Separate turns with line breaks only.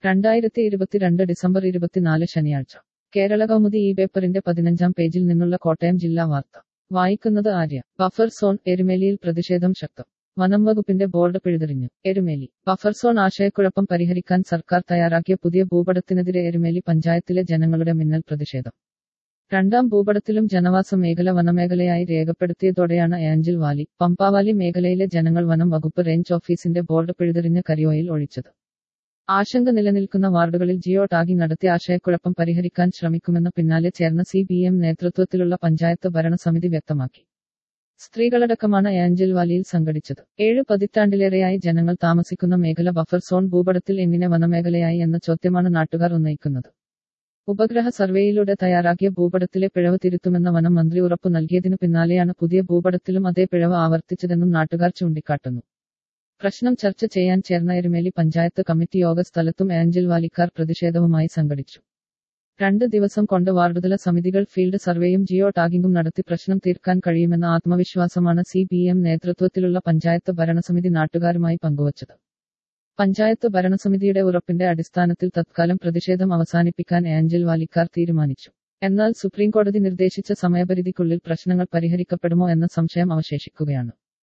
രണ്ടായിരത്തി ഇരുപത്തിരണ്ട് ഡിസംബർ ഇരുപത്തിനാല് ശനിയാഴ്ച കേരള കൗമുദി ഈ പേപ്പറിന്റെ പതിനഞ്ചാം പേജിൽ നിന്നുള്ള കോട്ടയം ജില്ലാ വാർത്ത വായിക്കുന്നത് ആര്യ ബഫർ സോൺ എരുമേലിയിൽ പ്രതിഷേധം ശക്തം വനം വകുപ്പിന്റെ ബോർഡ് പിഴുതെറിഞ്ഞു എരുമേലി ബഫർ സോൺ ആശയക്കുഴപ്പം പരിഹരിക്കാൻ സർക്കാർ തയ്യാറാക്കിയ പുതിയ ഭൂപടത്തിനെതിരെ എരുമേലി പഞ്ചായത്തിലെ ജനങ്ങളുടെ മിന്നൽ പ്രതിഷേധം രണ്ടാം ഭൂപടത്തിലും ജനവാസ മേഖല വനമേഖലയായി രേഖപ്പെടുത്തിയതോടെയാണ് ഏഞ്ചൽ വാലി പമ്പാവാലി മേഖലയിലെ ജനങ്ങൾ വനം വകുപ്പ് റേഞ്ച് ഓഫീസിന്റെ ബോർഡ് പിഴുതെറിഞ്ഞ് കരിയോയിൽ ഒഴിച്ചത് ആശങ്ക നിലനിൽക്കുന്ന വാർഡുകളിൽ ജിയോ ടാഗിംഗ് നടത്തി ആശയക്കുഴപ്പം പരിഹരിക്കാൻ ശ്രമിക്കുമെന്ന് പിന്നാലെ ചേർന്ന സി ബി എം നേതൃത്വത്തിലുള്ള പഞ്ചായത്ത് ഭരണസമിതി വ്യക്തമാക്കി സ്ത്രീകളടക്കമാണ് ഏഞ്ചൽ വാലിയിൽ സംഘടിച്ചത് ഏഴ് പതിറ്റാണ്ടിലേറെയായി ജനങ്ങൾ താമസിക്കുന്ന മേഖല ബഫർ സോൺ ഭൂപടത്തിൽ എങ്ങനെ വനമേഖലയായി എന്ന ചോദ്യമാണ് നാട്ടുകാർ ഉന്നയിക്കുന്നത് ഉപഗ്രഹ സർവേയിലൂടെ തയ്യാറാക്കിയ ഭൂപടത്തിലെ പിഴവ് തിരുത്തുമെന്ന വനം മന്ത്രി ഉറപ്പു നൽകിയതിനു പിന്നാലെയാണ് പുതിയ ഭൂപടത്തിലും അതേ പിഴവ് ആവർത്തിച്ചതെന്നും നാട്ടുകാർ ചൂണ്ടിക്കാട്ടുന്നു പ്രശ്നം ചർച്ച ചെയ്യാൻ ചേർന്ന എരുമേലി പഞ്ചായത്ത് കമ്മിറ്റി യോഗ സ്ഥലത്തും ഏഞ്ചൽ വാലിക്കാർ പ്രതിഷേധവുമായി സംഘടിച്ചു രണ്ട് ദിവസം കൊണ്ട് വാർഡുതല സമിതികൾ ഫീൽഡ് സർവേയും ജിയോ ടാഗിംഗും നടത്തി പ്രശ്നം തീർക്കാൻ കഴിയുമെന്ന ആത്മവിശ്വാസമാണ് സി ബി എം നേതൃത്വത്തിലുള്ള പഞ്ചായത്ത് ഭരണസമിതി നാട്ടുകാരുമായി പങ്കുവച്ചത് പഞ്ചായത്ത് ഭരണസമിതിയുടെ ഉറപ്പിന്റെ അടിസ്ഥാനത്തിൽ തത്കാലം പ്രതിഷേധം അവസാനിപ്പിക്കാൻ ഏഞ്ചൽ വാലിക്കാർ തീരുമാനിച്ചു എന്നാൽ സുപ്രീംകോടതി നിർദ്ദേശിച്ച സമയപരിധിക്കുള്ളിൽ പ്രശ്നങ്ങൾ പരിഹരിക്കപ്പെടുമോ എന്ന സംശയം അവശേഷിക്കുകയാണ്